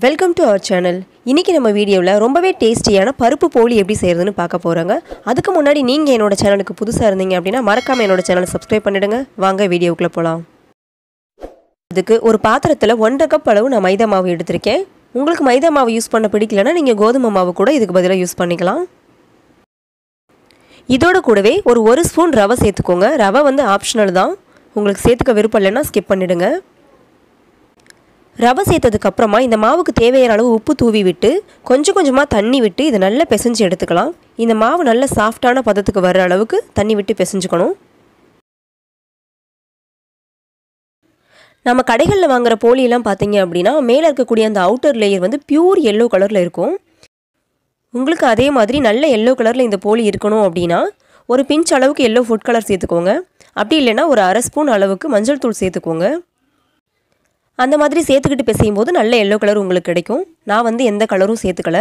welcome to our channel இன்றைக்கி நம்ம வீடியோவில் ரொம்பவே டேஸ்டியான பருப்பு போலி எப்படி செய்கிறதுன்னு பார்க்க போகிறோங்க அதுக்கு முன்னாடி நீங்கள் என்னோட சேனலுக்கு புதுசாக இருந்தீங்க அப்படின்னா மறக்காமல் என்னோட சேனலை சப்ஸ்கிரைப் பண்ணிடுங்க வாங்க வீடியோக்குள்ளே போகலாம் அதுக்கு ஒரு பாத்திரத்தில் ஒன்றரை கப் அளவு நான் மைதா மாவு எடுத்திருக்கேன் உங்களுக்கு மைதா மாவு யூஸ் பண்ண பிடிக்கலன்னா நீங்கள் கோதுமை மாவு கூட இதுக்கு பதிலாக யூஸ் பண்ணிக்கலாம் இதோட கூடவே ஒரு ஒரு ஸ்பூன் ரவை சேர்த்துக்கோங்க ரவை வந்து ஆப்ஷனல் தான் உங்களுக்கு சேர்த்துக்க விருப்பம் இல்லைன்னா ஸ்கிப் பண்ணிவிடுங்க ரவை சேர்த்ததுக்கு அப்புறமா இந்த மாவுக்கு தேவையான அளவு உப்பு தூவி விட்டு கொஞ்சம் கொஞ்சமாக தண்ணி விட்டு இதை நல்லா பிசைஞ்சு எடுத்துக்கலாம் இந்த மாவு நல்ல சாஃப்டான பதத்துக்கு வர்ற அளவுக்கு தண்ணி விட்டு பிசைஞ்சுக்கணும் நம்ம கடைகளில் வாங்குற போலியெல்லாம் பார்த்தீங்க அப்படின்னா மேலே இருக்கக்கூடிய அந்த அவுட்டர் லேயர் வந்து பியூர் எல்லோ கலரில் இருக்கும் உங்களுக்கு அதே மாதிரி நல்ல எல்லோ கலரில் இந்த போலி இருக்கணும் அப்படின்னா ஒரு பிஞ்ச் அளவுக்கு எல்லோ ஃபுட் கலர் சேர்த்துக்கோங்க அப்படி இல்லைன்னா ஒரு அரை ஸ்பூன் அளவுக்கு மஞ்சள் தூள் சேர்த்துக்கோங்க அந்த மாதிரி சேர்த்துக்கிட்டு பிசையும் போது நல்ல எல்லோ கலர் உங்களுக்கு கிடைக்கும் நான் வந்து எந்த கலரும் சேர்த்துக்கல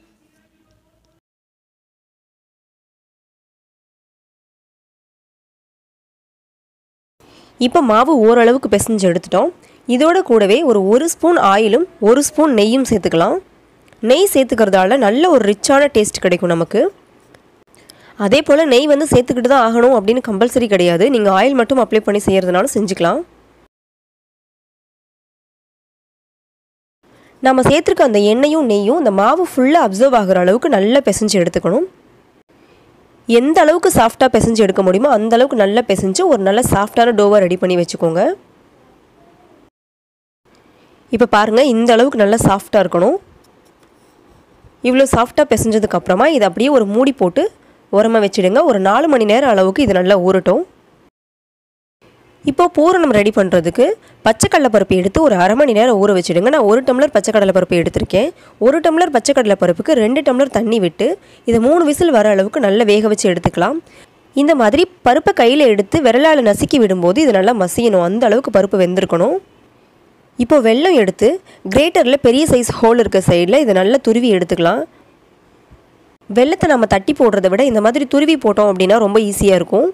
இப்போ மாவு ஓரளவுக்கு பிசைஞ்சு எடுத்துட்டோம் இதோட கூடவே ஒரு ஒரு ஸ்பூன் ஆயிலும் ஒரு ஸ்பூன் நெய்யும் சேர்த்துக்கலாம் நெய் சேர்த்துக்கிறதால நல்ல ஒரு ரிச்சான டேஸ்ட் கிடைக்கும் நமக்கு அதே போல் நெய் வந்து சேர்த்துக்கிட்டு தான் ஆகணும் அப்படின்னு கம்பல்சரி கிடையாது நீங்கள் ஆயில் மட்டும் அப்ளை பண்ணி செய்கிறதுனாலும் செஞ்சுக்கலாம் நம்ம சேர்த்துருக்க அந்த எண்ணெயும் நெய்யும் இந்த மாவு ஃபுல்லாக அப்சர்வ் ஆகிற அளவுக்கு நல்லா பிசைஞ்சு எடுத்துக்கணும் எந்த அளவுக்கு சாஃப்டாக பிசைஞ்சு எடுக்க முடியுமோ அந்த அளவுக்கு நல்லா பிசைஞ்சு ஒரு நல்ல சாஃப்டான டோவை ரெடி பண்ணி வச்சுக்கோங்க இப்போ பாருங்கள் இந்த அளவுக்கு நல்லா சாஃப்டாக இருக்கணும் இவ்வளோ சாஃப்டாக பிசைஞ்சதுக்கு அப்புறமா இதை அப்படியே ஒரு மூடி போட்டு உரமாக வச்சுடுங்க ஒரு நாலு மணி நேரம் அளவுக்கு இது நல்லா ஊறட்டும் இப்போ பூரணம் ரெடி பண்ணுறதுக்கு பச்சைக்கடலை பருப்பு எடுத்து ஒரு அரை மணி நேரம் ஊற வச்சுடுங்க நான் ஒரு டம்ளர் பச்சைக்கடலை பருப்பு எடுத்திருக்கேன் ஒரு டம்ளர் பச்சைக்கடலை பருப்புக்கு ரெண்டு டம்ளர் தண்ணி விட்டு இதை மூணு விசில் வர அளவுக்கு நல்லா வேக வச்சு எடுத்துக்கலாம் இந்த மாதிரி பருப்பை கையில் எடுத்து விரலால் நசுக்கி விடும்போது இது நல்லா மசியணும் அந்த அளவுக்கு பருப்பு வெந்திருக்கணும் இப்போ வெல்லம் எடுத்து கிரேட்டரில் பெரிய சைஸ் ஹோல் இருக்க சைடில் இதை நல்லா துருவி எடுத்துக்கலாம் வெள்ளத்தை நம்ம தட்டி போடுறத விட இந்த மாதிரி துருவி போட்டோம் அப்படின்னா ரொம்ப ஈஸியாக இருக்கும்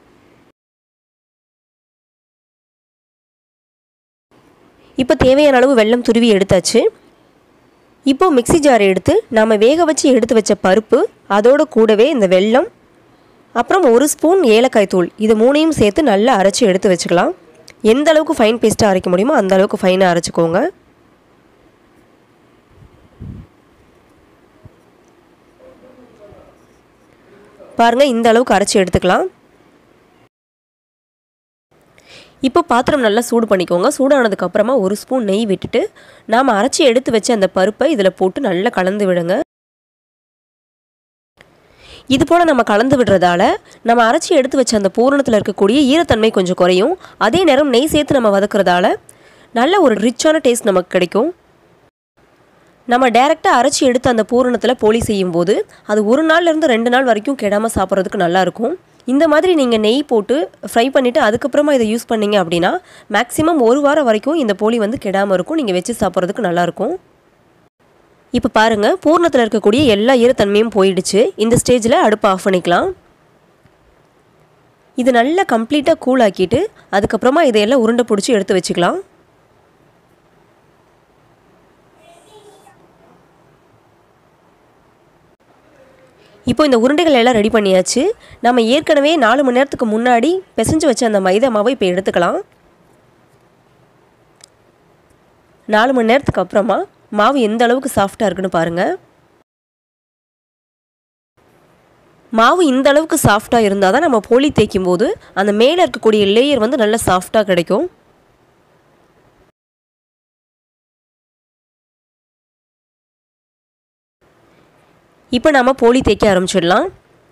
இப்போ தேவையான அளவு வெல்லம் துருவி எடுத்தாச்சு இப்போ மிக்சி ஜாரை எடுத்து நாம் வேக வச்சு எடுத்து வச்ச பருப்பு அதோட கூடவே இந்த வெல்லம் அப்புறம் ஒரு ஸ்பூன் ஏலக்காய் தூள் இது மூணையும் சேர்த்து நல்லா அரைச்சி எடுத்து வச்சுக்கலாம் எந்த அளவுக்கு ஃபைன் பேஸ்ட்டாக அரைக்க முடியுமோ அந்த அளவுக்கு ஃபைனாக அரைச்சிக்கோங்க பாருங்கள் இந்த அளவுக்கு அரைச்சி எடுத்துக்கலாம் இப்போ பாத்திரம் நல்லா சூடு பண்ணிக்கோங்க சூடானதுக்கு அப்புறமா ஒரு ஸ்பூன் நெய் விட்டுட்டு நாம் அரைச்சி எடுத்து வச்ச அந்த பருப்பை இதில் போட்டு நல்லா கலந்து விடுங்க இது போல் நம்ம கலந்து விடுறதால நம்ம அரைச்சி எடுத்து வச்ச அந்த பூரணத்தில் இருக்கக்கூடிய ஈரத்தன்மை கொஞ்சம் குறையும் அதே நேரம் நெய் சேர்த்து நம்ம வதக்குறதால நல்ல ஒரு ரிச்சான டேஸ்ட் நமக்கு கிடைக்கும் நம்ம டேரெக்டாக அரைச்சி எடுத்து அந்த பூரணத்தில் போலி செய்யும்போது அது ஒரு நாள்லேருந்து ரெண்டு நாள் வரைக்கும் கெடாமல் சாப்பிட்றதுக்கு நல்லாயிருக்கும் இந்த மாதிரி நீங்கள் நெய் போட்டு ஃப்ரை பண்ணிவிட்டு அதுக்கப்புறமா இதை யூஸ் பண்ணிங்க அப்படின்னா மேக்ஸிமம் ஒரு வாரம் வரைக்கும் இந்த போலி வந்து கெடாமல் இருக்கும் நீங்கள் வச்சு சாப்பிட்றதுக்கு நல்லாயிருக்கும் இப்போ பாருங்கள் பூர்ணத்தில் இருக்கக்கூடிய எல்லா ஈரத்தன்மையும் போயிடுச்சு இந்த ஸ்டேஜில் அடுப்பை ஆஃப் பண்ணிக்கலாம் இது நல்லா கம்ப்ளீட்டாக கூல் ஆக்கிட்டு அதுக்கப்புறமா இதையெல்லாம் உருண்டை பிடிச்சி எடுத்து வச்சுக்கலாம் இப்போ இந்த உருண்டைகள் எல்லாம் ரெடி பண்ணியாச்சு நம்ம ஏற்கனவே நாலு மணி நேரத்துக்கு முன்னாடி பிசைஞ்சு வச்ச அந்த மைதா மாவை இப்போ எடுத்துக்கலாம் நாலு மணி நேரத்துக்கு அப்புறமா மாவு எந்த அளவுக்கு சாஃப்டாக இருக்குன்னு பாருங்கள் மாவு இந்த அளவுக்கு சாஃப்டாக இருந்தால் தான் நம்ம போலி தேய்க்கும் போது அந்த மேலே இருக்கக்கூடிய லேயர் வந்து நல்லா சாஃப்டாக கிடைக்கும் இப்போ நம்ம போலி தேய்க்க ஆரம்பிச்சிடலாம்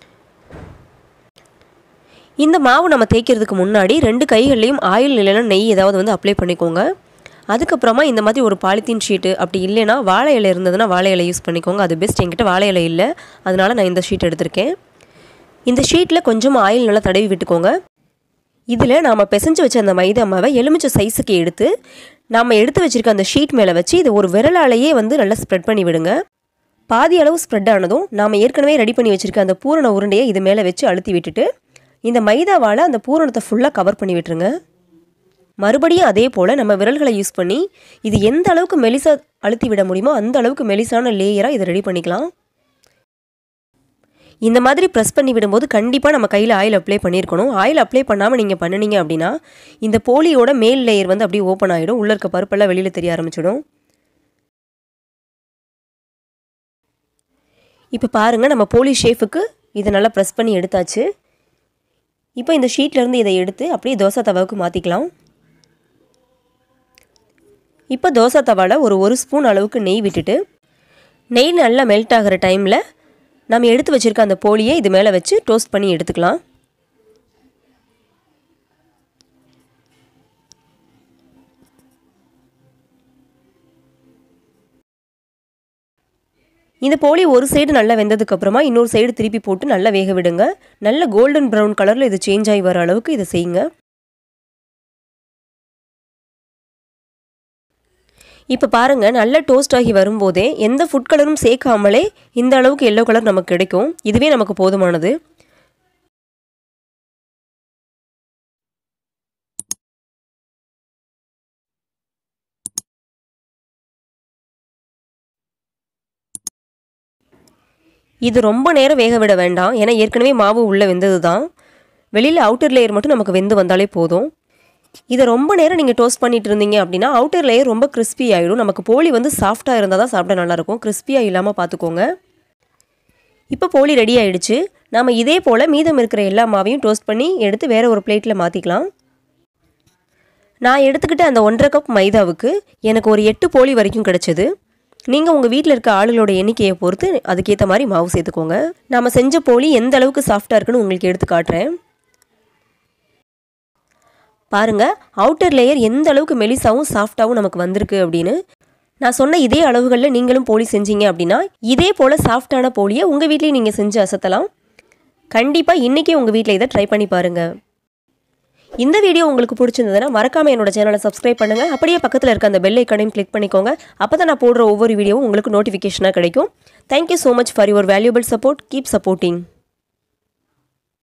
இந்த மாவு நம்ம தேய்க்கிறதுக்கு முன்னாடி ரெண்டு கைகள்லையும் ஆயில் இல்லைன்னா நெய் ஏதாவது வந்து அப்ளை பண்ணிக்கோங்க அதுக்கப்புறமா இந்த மாதிரி ஒரு பாலித்தீன் ஷீட்டு அப்படி இல்லைன்னா வாழை இலை இருந்ததுன்னா வாழை இலை யூஸ் பண்ணிக்கோங்க அது பெஸ்ட் என்கிட்ட வாழை இலை இல்லை அதனால் நான் இந்த ஷீட் எடுத்திருக்கேன் இந்த ஷீட்டில் கொஞ்சம் ஆயில் நல்லா தடவி விட்டுக்கோங்க இதில் நாம் பிசைஞ்சு வச்ச அந்த மைதா மாவை எலுமிச்சை சைஸுக்கு எடுத்து நாம் எடுத்து வச்சுருக்க அந்த ஷீட் மேலே வச்சு இதை ஒரு விரலாலேயே வந்து நல்லா ஸ்ப்ரெட் பண்ணி விடுங்க பாதி அளவு ஸ்ப்ரெட் ஆனதும் நாம் ஏற்கனவே ரெடி பண்ணி வச்சுருக்க அந்த பூரண உருண்டையை இது மேலே வச்சு அழுத்தி விட்டுட்டு இந்த மைதாவால் அந்த பூரணத்தை ஃபுல்லாக கவர் பண்ணி விட்டுருங்க மறுபடியும் அதே போல் நம்ம விரல்களை யூஸ் பண்ணி இது எந்த அளவுக்கு மெலிசா அழுத்தி விட முடியுமோ அந்த அளவுக்கு மெலிசான லேயராக இதை ரெடி பண்ணிக்கலாம் இந்த மாதிரி ப்ரெஸ் பண்ணி விடும்போது கண்டிப்பாக நம்ம கையில் ஆயில் அப்ளை பண்ணியிருக்கணும் ஆயில் அப்ளை பண்ணாமல் நீங்கள் பண்ணினீங்க அப்படின்னா இந்த போலியோட மேல் லேயர் வந்து அப்படியே ஓப்பன் ஆகிடும் உள்ளே இருக்க பருப்பெல்லாம் வெளியில் தெரிய ஆரம்பிச்சிடும் இப்போ பாருங்கள் நம்ம போலி ஷேஃபுக்கு இதை நல்லா ப்ரெஸ் பண்ணி எடுத்தாச்சு இப்போ இந்த ஷீட்லேருந்து இதை எடுத்து அப்படியே தோசை தவாவுக்கு மாற்றிக்கலாம் இப்போ தோசை தவாவில் ஒரு ஒரு ஸ்பூன் அளவுக்கு நெய் விட்டுட்டு நெய் நல்லா மெல்ட் ஆகிற டைமில் நம்ம எடுத்து வச்சுருக்க அந்த போலியை இது மேலே வச்சு டோஸ்ட் பண்ணி எடுத்துக்கலாம் இந்த போலி ஒரு சைடு நல்லா வெந்ததுக்கப்புறமா இன்னொரு சைடு திருப்பி போட்டு நல்லா வேக விடுங்க நல்ல கோல்டன் ப்ரௌன் கலரில் இது சேஞ்ச் ஆகி வர அளவுக்கு இதை செய்யுங்க இப்போ பாருங்கள் நல்ல டோஸ்ட் ஆகி வரும்போதே எந்த ஃபுட் கலரும் சேர்க்காமலே இந்த அளவுக்கு எல்லோ கலர் நமக்கு கிடைக்கும் இதுவே நமக்கு போதுமானது இது ரொம்ப நேரம் வேக விட வேண்டாம் ஏன்னா ஏற்கனவே மாவு உள்ளே வெந்தது தான் வெளியில் அவுட்டர் லேயர் மட்டும் நமக்கு வெந்து வந்தாலே போதும் இதை ரொம்ப நேரம் நீங்கள் டோஸ்ட் பண்ணிட்டு இருந்தீங்க அப்படின்னா அவுட்டர் லேயர் ரொம்ப கிறிஸ்பி ஆகிடும் நமக்கு போலி வந்து சாஃப்டாக இருந்தால் தான் சாப்பிட நல்லாயிருக்கும் கிறிஸ்பியாக இல்லாமல் பார்த்துக்கோங்க இப்போ போலி ரெடி ஆயிடுச்சு நாம் இதே போல் மீதம் இருக்கிற எல்லா மாவையும் டோஸ்ட் பண்ணி எடுத்து வேறு ஒரு பிளேட்டில் மாற்றிக்கலாம் நான் எடுத்துக்கிட்ட அந்த ஒன்றரை கப் மைதாவுக்கு எனக்கு ஒரு எட்டு போலி வரைக்கும் கிடச்சிது நீங்கள் உங்கள் வீட்டில் இருக்க ஆளுகளோட எண்ணிக்கையை பொறுத்து அதுக்கேற்ற மாதிரி மாவு சேர்த்துக்கோங்க நம்ம செஞ்ச போலி எந்த அளவுக்கு சாஃப்டாக இருக்குன்னு உங்களுக்கு எடுத்து காட்டுறேன் பாருங்கள் அவுட்டர் லேயர் எந்த அளவுக்கு மெலிசாவும் சாஃப்டாகவும் நமக்கு வந்திருக்கு அப்படின்னு நான் சொன்ன இதே அளவுகளில் நீங்களும் போலி செஞ்சீங்க அப்படின்னா இதே போல் சாஃப்டான போலியை உங்கள் வீட்லேயும் நீங்கள் செஞ்சு அசத்தலாம் கண்டிப்பாக இன்றைக்கே உங்கள் வீட்டில் இதை ட்ரை பண்ணி பாருங்கள் இந்த வீடியோ உங்களுக்கு பிடிச்சிருந்ததுன்னா மறக்காமல் என்னோட சேனலை சப்ஸ்கிரைப் பண்ணுங்கள் அப்படியே பக்கத்தில் இருக்க அந்த பெல் ஐக்கனையும் கிளிக் பண்ணிக்கோங்க அப்போ தான் நான் போடுற ஒவ்வொரு வீடியோவும் உங்களுக்கு நோட்டிஃபிகேஷனாக கிடைக்கும் thank you so much for your valuable support keep supporting